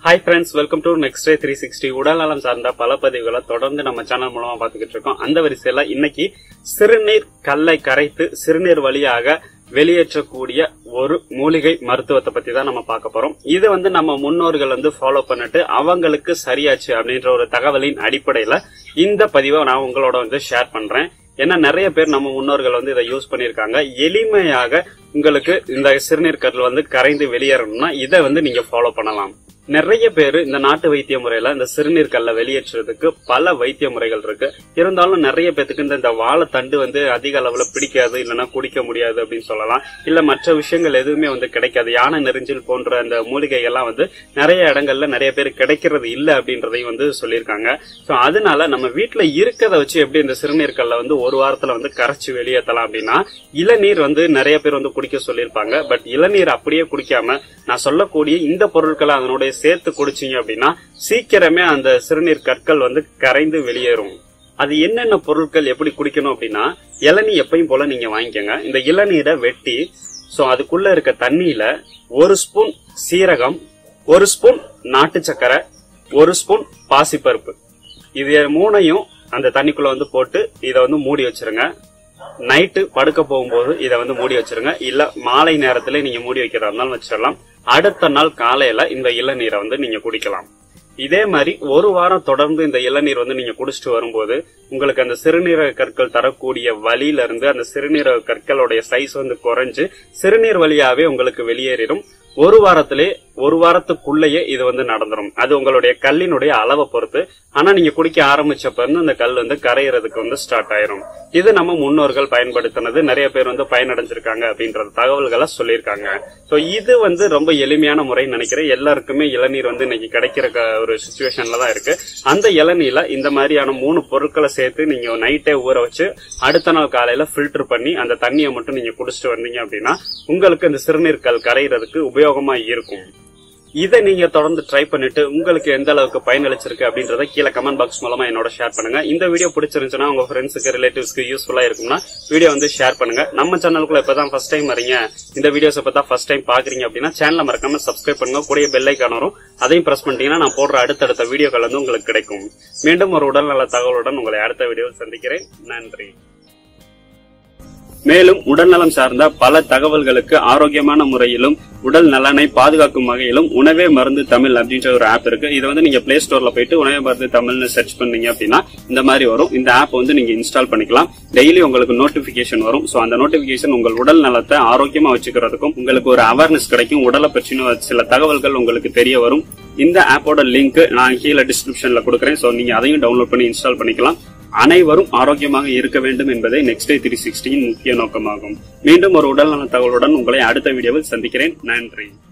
hi friends welcome to next day three sixty உடல்நலம் சார்ந்த பல பதிவுகளை தொடர்ந்து நம்ம சேனல் மூலமா பாத்துக்கிட்டு இருக்கோம் அந்த வரிசையில இன்னைக்கு சிறுநீர் கல்லை கரைத்து சிறுநீர் வழியாக வெளியேற்றக்கூடிய ஒரு மூலிகை மருத்துவத்தை பத்தி தான் நம்ம பார்க்க போறோம் இது வந்து நம்ம முன்னோர்கள் வந்து ஃபாலோ பண்ணிட்டு அவங்களுக்கு சரியாச்சு அப்படின்ற ஒரு தகவலின் அடிப்படையில இந்த பதிவை நான் உங்களோட வந்து ஷேர் பண்றேன் ஏன்னா நிறைய பேர் நம்ம முன்னோர்கள் வந்து இதை யூஸ் பண்ணிருக்காங்க எளிமையாக உங்களுக்கு இந்த சிறுநீர் கல் வந்து கரைந்து வெளியேறணும்னா இதை வந்து நீங்க ஃபாலோ பண்ணலாம் நிறைய பேர் இந்த நாட்டு வைத்திய முறையில இந்த சிறுநீர் கல்ல வெளியேற்றுறதுக்கு பல வைத்திய முறைகள் இருக்கு இருந்தாலும் நிறைய பேத்துக்கு இந்த இந்த வாழைத்தண்டு வந்து அதிக அளவுல பிடிக்காது இல்லைன்னா குடிக்க முடியாது அப்படின்னு சொல்லலாம் இல்ல மற்ற விஷயங்கள் எதுவுமே வந்து கிடைக்காது யானை நெரிஞ்சல் போன்ற அந்த மூலிகைகள்லாம் வந்து நிறைய இடங்கள்ல நிறைய பேர் கிடைக்கிறது இல்ல அப்படின்றதையும் வந்து சொல்லியிருக்காங்க சோ அதனால நம்ம வீட்டுல இருக்கிறத வச்சு எப்படி இந்த சிறுநீர் கல்ல வந்து ஒரு வாரத்துல வந்து கரைச்சு வெளியேற்றலாம் அப்படின்னா இளநீர் வந்து நிறைய பேர் வந்து குடிக்க சொல்லியிருப்பாங்க பட் இளநீர் அப்படியே குடிக்காம நான் சொல்லக்கூடிய இந்த பொருட்களை அதனுடைய சேர்த்து குடிச்சீங்க அப்படின்னா சீக்கிரமே அந்த சிறுநீர் கற்கள் வந்து கரைந்து வெளியேறும் அது என்னென்ன பொருட்கள் எப்படி குடிக்கணும் அப்படின்னா இளநீ எப்பயும் போல நீங்க வாங்கிக்கோங்க இந்த இளநீரை வெட்டி சோ அதுக்குள்ள இருக்க தண்ணியில ஒரு ஸ்பூன் சீரகம் ஒரு ஸ்பூன் நாட்டு சக்கரை ஒரு ஸ்பூன் பாசிப்பருப்பு இது மூணையும் அந்த தண்ணிக்குள்ள வந்து போட்டு இதை வந்து மூடி வச்சிருங்க நைட்டு படுக்க போகும்போது இதை வந்து மூடி வச்சிருங்க இல்ல மாலை நேரத்துல நீங்க மூடி வைக்கிறதா இருந்தாலும் வச்சிடலாம் அடுத்த நாள் காலையில இந்த இளநீரை வந்து நீங்க குடிக்கலாம் இதே மாதிரி ஒரு வாரம் தொடர்ந்து இந்த இளநீர் வந்து நீங்க குடிச்சிட்டு வரும்போது உங்களுக்கு அந்த சிறுநீரக கற்கள் தரக்கூடிய வழியில இருந்து அந்த சிறுநீரக கற்களுடைய சைஸ் வந்து குறைஞ்சு சிறுநீர் வழியாவே உங்களுக்கு வெளியேறிடும் ஒரு வாரத்திலே ஒரு வாரத்துக்குள்ளேயே இது வந்து நடந்துரும் அது உங்களுடைய கல்லினுடைய அளவை பொறுத்து ஆனா நீங்க குடிக்க ஆரம்பிச்சப்ப இருந்து அந்த கல் வந்து கரையிறதுக்கு வந்து ஸ்டார்ட் ஆயிரும் இது நம்ம முன்னோர்கள் பயன்படுத்தினது நிறைய பேர் வந்து பயனடைஞ்சிருக்காங்க அப்படின்ற தகவல்களை சொல்லியிருக்காங்க சோ இது வந்து ரொம்ப எளிமையான முறைன்னு நினைக்கிறேன் எல்லாருக்குமே இளநீர் வந்து இன்னைக்கு கிடைக்கிற க- ஒரு சுச்சுவேஷன்ல தான் இருக்கு அந்த இளநீர்ல இந்த மாதிரியான மூணு பொருட்களை சேர்த்து நீங்க நைட்டே ஊற வச்சு அடுத்த நாள் காலையில ஃபில்டர் பண்ணி அந்த தண்ணியை மட்டும் நீங்க குடிச்சிட்டு வந்தீங்க அப்படின்னா உங்களுக்கு இந்த சிறுநீர் கல் கரையிறதுக்கு உபயோகமா இருக்கும் இதை நீங்க தொடர்ந்து ட்ரை பண்ணிட்டு உங்களுக்கு எந்த அளவுக்கு பயனளிச்சிருக்கு அப்படின்றத கீழே கமெண்ட் பாக்ஸ் மூலமா என்னோட ஷேர் பண்ணுங்க இந்த வீடியோ பிடிச்சிருந்துச்சுன்னா உங்க ஃப்ரெண்ட்ஸுக்கு ரிலேட்டிவ்ஸ்க்கு யூஸ்ஃபுல்லா இருக்கும்னா வீடியோ வந்து ஷேர் பண்ணுங்க நம்ம சேனலுக்குள்ள இப்பதான் ஃபர்ஸ்ட் டைம் வரீங்க இந்த வீடியோஸ் இப்பதான் ஃபர்ஸ்ட் டைம் பாக்குறீங்க அப்படின்னா சேனலை மறக்காம சப்ஸ்கிரைப் பண்ணுங்க கூடிய பெல் ஐக்கான் வரும் அதையும் பிரஸ் பண்ணிட்டீங்கன்னா நான் போடுற அடுத்தடுத்த வீடியோக்கள் வந்து உங்களுக்கு கிடைக்கும் மீண்டும் ஒரு உடல்நல தகவலுடன் உங்களை அடுத்த வீடியோவில் சந்திக்கிறேன் நன்றி மேலும் உடல்நலம் சார்ந்த பல தகவல்களுக்கு ஆரோக்கியமான முறையிலும் உடல் நலனை பாதுகாக்கும் வகையிலும் உணவே மருந்து தமிழ் அப்படின்ற ஒரு ஆப் இருக்கு இதை வந்து நீங்க பிளே ஸ்டோர்ல போயிட்டு உணவே மருந்து தமிழ்னு சர்ச் பண்ணீங்க அப்படின்னா இந்த மாதிரி வரும் இந்த ஆப் வந்து நீங்க இன்ஸ்டால் பண்ணிக்கலாம் டெய்லி உங்களுக்கு நோட்டிபிகேஷன் வரும் சோ அந்த நோட்டிபிகேஷன் உங்கள் உடல் நலத்தை ஆரோக்கியமா வச்சுக்கிறதுக்கும் உங்களுக்கு ஒரு அவேர்னஸ் கிடைக்கும் உடலை பற்றின சில தகவல்கள் உங்களுக்கு தெரிய வரும் இந்த ஆப்போட லிங்க் நான் கீழே டிஸ்கிரிப்ஷன்ல கொடுக்குறேன் சோ நீங்க அதையும் டவுன்லோட் பண்ணி இன்ஸ்டால் பண்ணிக்கலாம் அனைவரும் ஆரோக்கியமாக இருக்க வேண்டும் என்பதே நெக்ஸ்ட் டே த்ரீ சிக்ஸ்டியின் முக்கிய நோக்கமாகும் மீண்டும் ஒரு உடல்நல தகவலுடன் உங்களை அடுத்த வீடியோவில் சந்திக்கிறேன் நன்றி